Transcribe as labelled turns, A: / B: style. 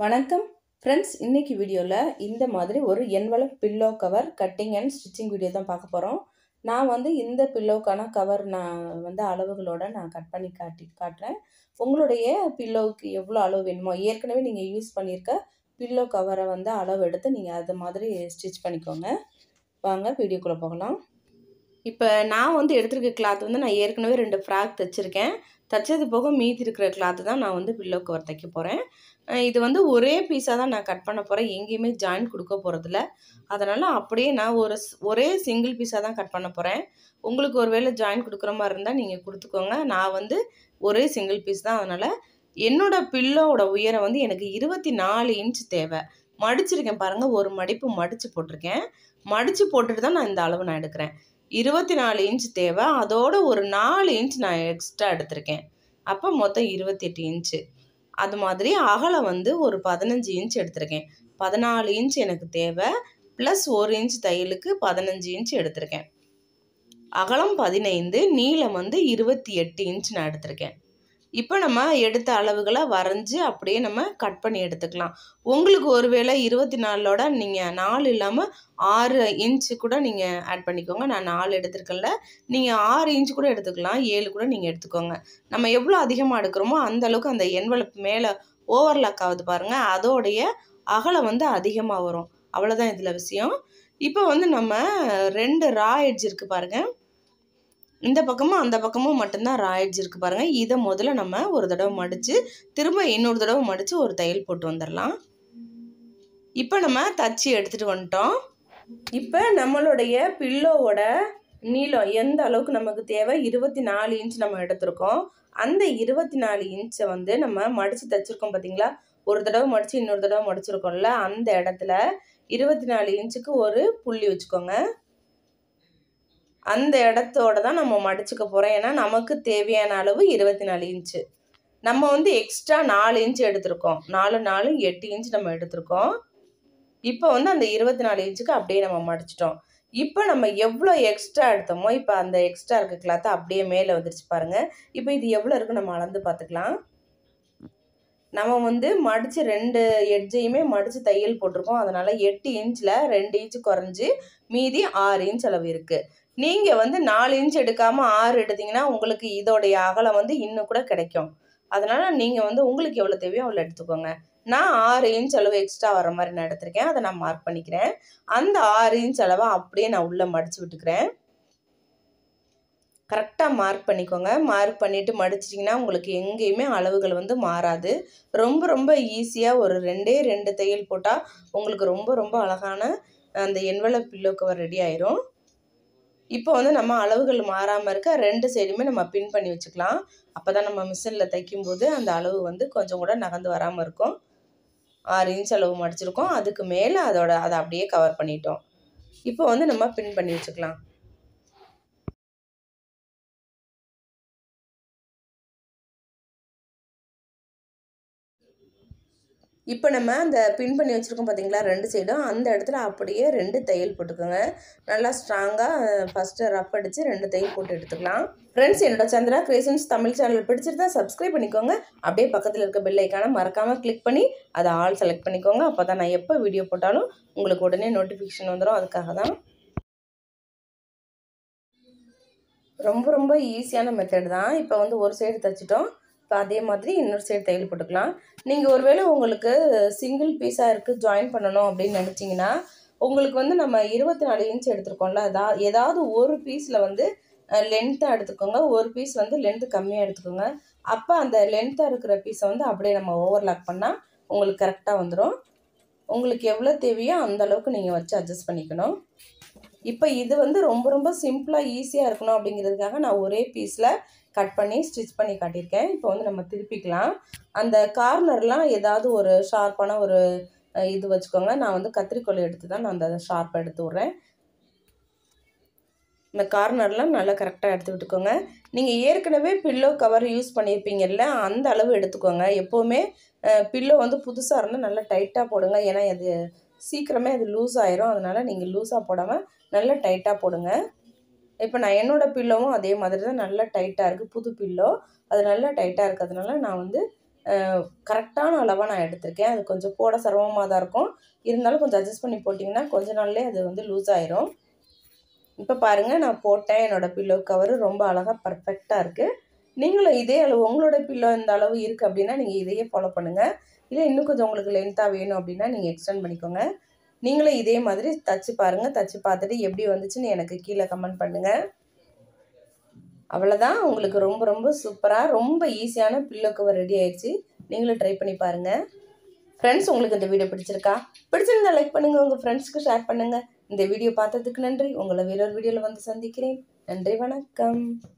A: வணக்கம் ஃப்ரெண்ட்ஸ் இன்னைக்கு வீடியோவில் இந்த மாதிரி ஒரு envelope pillow cover cutting and stitching video தான் பார்க்க போகிறோம் நான் வந்து இந்த பில்லோக்கான கவர் நான் வந்து அளவுகளோட நான் கட் பண்ணி காட்டி காட்டுறேன் உங்களுடைய பில்லோவுக்கு எவ்வளோ அளவு வேணுமோ ஏற்கனவே நீங்கள் யூஸ் பண்ணியிருக்க பில்லோ கவரை வந்து அளவு எடுத்து நீங்கள் அது மாதிரி ஸ்டிச் பண்ணிக்கோங்க வாங்க வீடியோக்குள்ளே போகலாம் இப்போ நான் வந்து எடுத்திருக்க கிளாத் வந்து நான் ஏற்கனவே ரெண்டு ஃப்ராக் தைச்சிருக்கேன் தைச்சது போக மீதி இருக்கிற கிளாத்து தான் நான் வந்து பில்லோ கவர் தைக்க போகிறேன் இது வந்து ஒரே பீஸாக தான் நான் கட் பண்ண போகிறேன் எங்கேயுமே ஜாயின் கொடுக்க போகிறதில்ல அதனால் அப்படியே நான் ஒரு ஒரே சிங்கிள் பீஸாக தான் கட் பண்ண போகிறேன் உங்களுக்கு ஒரு வேளை ஜாயின் கொடுக்குற மாதிரி இருந்தால் நீங்கள் கொடுத்துக்கோங்க நான் வந்து ஒரே சிங்கிள் பீஸ் தான் அதனால் என்னோடய பில்லோவோட உயரம் வந்து எனக்கு இருபத்தி நாலு இன்ச் தேவை மடிச்சிருக்கேன் பாருங்கள் ஒரு மடிப்பு மடித்து போட்டிருக்கேன் மடித்து போட்டுட்டு தான் நான் இந்த அளவு நான் எடுக்கிறேன் இருபத்தி நாலு இன்ச் தேவை அதோட ஒரு நாலு இன்ச் நான் எக்ஸ்ட்ரா எடுத்திருக்கேன் அப்போ மொத்தம் இருபத்தெட்டு இன்ச்சு அது மாதிரி அகலம் வந்து ஒரு பதினஞ்சு இன்ச் எடுத்திருக்கேன் பதினாலு இன்ச் எனக்கு தேவை ப்ளஸ் ஒரு இன்ச் தையலுக்கு பதினஞ்சு இன்ச் எடுத்திருக்கேன் அகலம் பதினைந்து நீளம் வந்து இருபத்தி எட்டு இன்ச் நான் எடுத்திருக்கேன் இப்போ நம்ம எடுத்த அளவுகளை வரைஞ்சி அப்படியே நம்ம கட் பண்ணி எடுத்துக்கலாம் உங்களுக்கு ஒருவேளை இருபத்தி நாலோட நீங்கள் நாலு இல்லாமல் ஆறு இன்ச்சு கூட நீங்கள் ஆட் பண்ணிக்கோங்க நான் நாலு எடுத்துருக்கேன்ல நீங்கள் ஆறு இன்ச்சு கூட எடுத்துக்கலாம் ஏழு கூட நீங்கள் எடுத்துக்கோங்க நம்ம எவ்வளோ அதிகமாக எடுக்கிறோமோ அந்தளவுக்கு அந்த என்வலப் மேலே ஓவர்லாக் ஆகுது பாருங்கள் அதோடைய அகலம் வந்து அதிகமாக வரும் அவ்வளோதான் இதில் விஷயம் இப்போ வந்து நம்ம ரெண்டு ரா எட்ஜ் இருக்குது பாருங்கள் இந்த பக்கமும் அந்த பக்கமும் மட்டும்தான் ராய்ட்ஸ் இருக்குது பாருங்கள் இதை முதல்ல நம்ம ஒரு தடவை மடித்து திரும்ப இன்னொரு தடவை மடித்து ஒரு தையல் போட்டு வந்துடலாம் இப்போ நம்ம தச்சு எடுத்துகிட்டு வந்துட்டோம் இப்போ நம்மளுடைய பில்லோவோட நீளம் எந்த அளவுக்கு நமக்கு தேவை இருபத்தி நாலு இன்ச் நம்ம எடுத்திருக்கோம் அந்த இருபத்தி நாலு இன்ச்சை வந்து நம்ம மடித்து தைச்சிருக்கோம் பார்த்தீங்களா ஒரு தடவை மடித்து இன்னொரு தடவை மடிச்சிருக்கோம்ல அந்த இடத்துல இருபத்தி நாலு இன்ச்சுக்கு ஒரு புள்ளி வச்சுக்கோங்க அந்த இடத்தோட தான் நம்ம மடிச்சுக்க போகிறோம் ஏன்னா நமக்கு தேவையான அளவு இருபத்தி நாலு இன்ச்சு நம்ம வந்து எக்ஸ்ட்ரா நாலு இன்ச்சு எடுத்திருக்கோம் நாலு நாலு எட்டு இன்ச் நம்ம எடுத்திருக்கோம் இப்போ வந்து அந்த இருபத்தி நாலு இன்ச்சுக்கு அப்படியே நம்ம மடிச்சிட்டோம் இப்போ நம்ம எவ்வளோ எக்ஸ்ட்ரா எடுத்தோமோ இப்போ அந்த எக்ஸ்ட்ரா இருக்க கிளாத்தை அப்படியே மேலே வந்துருச்சு பாருங்கள் இப்போ இது எவ்வளோ இருக்குது நம்ம அளந்து பார்த்துக்கலாம் நம்ம வந்து மடித்து ரெண்டு எட்ஜையுமே மடித்து தையல் போட்டிருக்கோம் அதனால் எட்டு இன்ச்சில் ரெண்டு இன்ச்சு குறைஞ்சி மீதி ஆறு இன்ச் அளவு இருக்குது நீங்கள் வந்து நாலு இன்ச் எடுக்காமல் ஆறு எடுத்திங்கன்னா உங்களுக்கு இதோடைய அகலம் வந்து இன்னும் கூட கிடைக்கும் அதனால் நீங்கள் வந்து உங்களுக்கு எவ்வளோ தேவையோ அவ்வளோ எடுத்துக்கோங்க நான் ஆறு இன்ச் அளவு எக்ஸ்ட்ரா வர மாதிரி நான் எடுத்திருக்கேன் அதை நான் மார்க் பண்ணிக்கிறேன் அந்த ஆறு இன்ச் அளவை அப்படியே நான் உள்ளே மடித்து விட்டுக்கிறேன் கரெக்டாக மார்க் பண்ணிக்கோங்க மார்க் பண்ணிவிட்டு மடிச்சிட்டிங்கன்னா உங்களுக்கு எங்கேயுமே அளவுகள் வந்து மாறாது ரொம்ப ரொம்ப ஈஸியாக ஒரு ரெண்டே ரெண்டு தையல் போட்டால் உங்களுக்கு ரொம்ப ரொம்ப அழகான அந்த என்வலப் பில்லோ கவர் ரெடி ஆயிரும் இப்போ வந்து நம்ம அளவுகள் மாறாமல் இருக்க ரெண்டு சைடுமே நம்ம பின் பண்ணி வச்சுக்கலாம் அப்போ தான் நம்ம மிஷினில் தைக்கும்போது அந்த அளவு வந்து கொஞ்சம் கூட நகர்ந்து வராமல் இருக்கும் ஆறு இன்ச் அளவு மடிச்சிருக்கோம் அதுக்கு மேலே அதோட அதை அப்படியே கவர் பண்ணிட்டோம் இப்போ வந்து நம்ம பின் பண்ணி வச்சுக்கலாம் இப்போ நம்ம அந்த பின் பண்ணி வச்சுருக்கோம் பார்த்தீங்களா ரெண்டு சைடும் அந்த இடத்துல அப்படியே ரெண்டு தையல் போட்டுக்கோங்க நல்லா ஸ்ட்ராங்காக ஃபஸ்ட்டு ரஃப் அடித்து ரெண்டு தையல் போட்டு எடுத்துக்கலாம் ஃப்ரெண்ட்ஸ் என்னோட சந்திரா கிரியேஷன்ஸ் தமிழ் சேனல் பிடிச்சிருந்தா சப்ஸ்கிரைப் பண்ணிக்கோங்க அப்படியே பக்கத்தில் இருக்க பெல் ஐக்கானை மறக்காமல் கிளிக் பண்ணி அதை ஆல் செலக்ட் பண்ணிக்கோங்க அப்போ தான் நான் எப்போ வீடியோ போட்டாலும் உங்களுக்கு உடனே நோட்டிஃபிகேஷன் வந்துடும் அதுக்காக தான் ரொம்ப ரொம்ப ஈஸியான மெத்தட் தான் இப்போ வந்து ஒரு சைடு தைச்சிட்டோம் இப்போ அதே மாதிரி இன்னொரு சைடு தையல் போட்டுக்கலாம் நீங்கள் ஒருவேளை உங்களுக்கு சிங்கிள் பீஸாக இருக்குது ஜாயின் பண்ணணும் அப்படின்னு நினச்சிங்கன்னா உங்களுக்கு வந்து நம்ம இருபத்தி நாலு இன்ச் எடுத்துருக்கோம்ல அதான் ஏதாவது ஒரு பீஸில் வந்து லென்த்தாக எடுத்துக்கோங்க ஒரு பீஸ் வந்து லென்த்து கம்மியாக எடுத்துக்கோங்க அப்போ அந்த லென்த்தாக இருக்கிற பீஸை வந்து அப்படியே நம்ம ஓவர்லாக் பண்ணால் உங்களுக்கு கரெக்டாக வந்துடும் உங்களுக்கு எவ்வளோ தேவையோ அந்த அளவுக்கு நீங்கள் வச்சு அட்ஜஸ்ட் பண்ணிக்கணும் இப்போ இது வந்து ரொம்ப ரொம்ப சிம்பிளாக ஈஸியாக இருக்கணும் அப்படிங்கிறதுக்காக நான் ஒரே பீஸில் கட் பண்ணி ஸ்டிச் பண்ணி காட்டியிருக்கேன் இப்போ வந்து நம்ம திருப்பிக்கலாம் அந்த கார்னர்லாம் ஏதாவது ஒரு ஷார்ப்பான ஒரு இது வச்சுக்கோங்க நான் வந்து கத்திரிக்கோல் எடுத்து தான் நான் அந்த ஷார்ப்பை எடுத்து விட்றேன் இந்த கார்னர்லாம் நல்லா கரெக்டாக எடுத்து விட்டுக்கோங்க நீங்கள் ஏற்கனவே பில்லோ கவர் யூஸ் பண்ணியிருப்பீங்கல்ல அந்த அளவு எடுத்துக்கோங்க எப்போவுமே பில்லோ வந்து புதுசாக இருந்தால் நல்லா டைட்டாக போடுங்க ஏன்னா அது சீக்கிரமே அது லூஸ் ஆயிரும் அதனால் நீங்கள் லூஸாக போடாமல் நல்லா டைட்டாக போடுங்க இப்போ நான் என்னோடய பில்லோவும் அதே மாதிரி தான் நல்லா டைட்டாக இருக்குது புது பில்லோ அது நல்லா டைட்டாக இருக்கிறதுனால நான் வந்து கரெக்டான அளவாக நான் எடுத்திருக்கேன் அது கொஞ்சம் போட சிரமமாக தான் இருக்கும் இருந்தாலும் கொஞ்சம் அட்ஜஸ்ட் பண்ணி போட்டிங்கன்னா கொஞ்ச நாள்லேயே அது வந்து லூஸ் ஆயிரும் இப்போ பாருங்கள் நான் போட்டேன் என்னோடய பில்லோ கவர் ரொம்ப அழகாக பர்ஃபெக்டாக இருக்குது நீங்களும் இதே அளவு உங்களோட பில்லோ இந்த அளவு இருக்குது அப்படின்னா நீங்கள் இதையே ஃபாலோ பண்ணுங்கள் இல்லை இன்னும் கொஞ்சம் உங்களுக்கு லென்த்தாக வேணும் அப்படின்னா நீங்கள் எக்ஸ்டெண்ட் பண்ணிக்கோங்க நீங்களும் இதே மாதிரி தச்சு பாருங்கள் தச்சு பார்த்துட்டு எப்படி வந்துச்சுன்னு எனக்கு கீழே கமெண்ட் பண்ணுங்கள் அவ்வளோதான் உங்களுக்கு ரொம்ப ரொம்ப சூப்பராக ரொம்ப ஈஸியான பில்லோ கவர் ரெடி ஆயிடுச்சு நீங்களும் ட்ரை பண்ணி பாருங்கள் ஃப்ரெண்ட்ஸ் உங்களுக்கு இந்த வீடியோ பிடிச்சிருக்கா பிடிச்சிருந்தா லைக் பண்ணுங்கள் உங்கள் ஃப்ரெண்ட்ஸ்க்கு ஷேர் பண்ணுங்கள் இந்த வீடியோ பார்த்ததுக்கு நன்றி உங்களை வேறொரு வீடியோவில் வந்து சந்திக்கிறேன் நன்றி வணக்கம்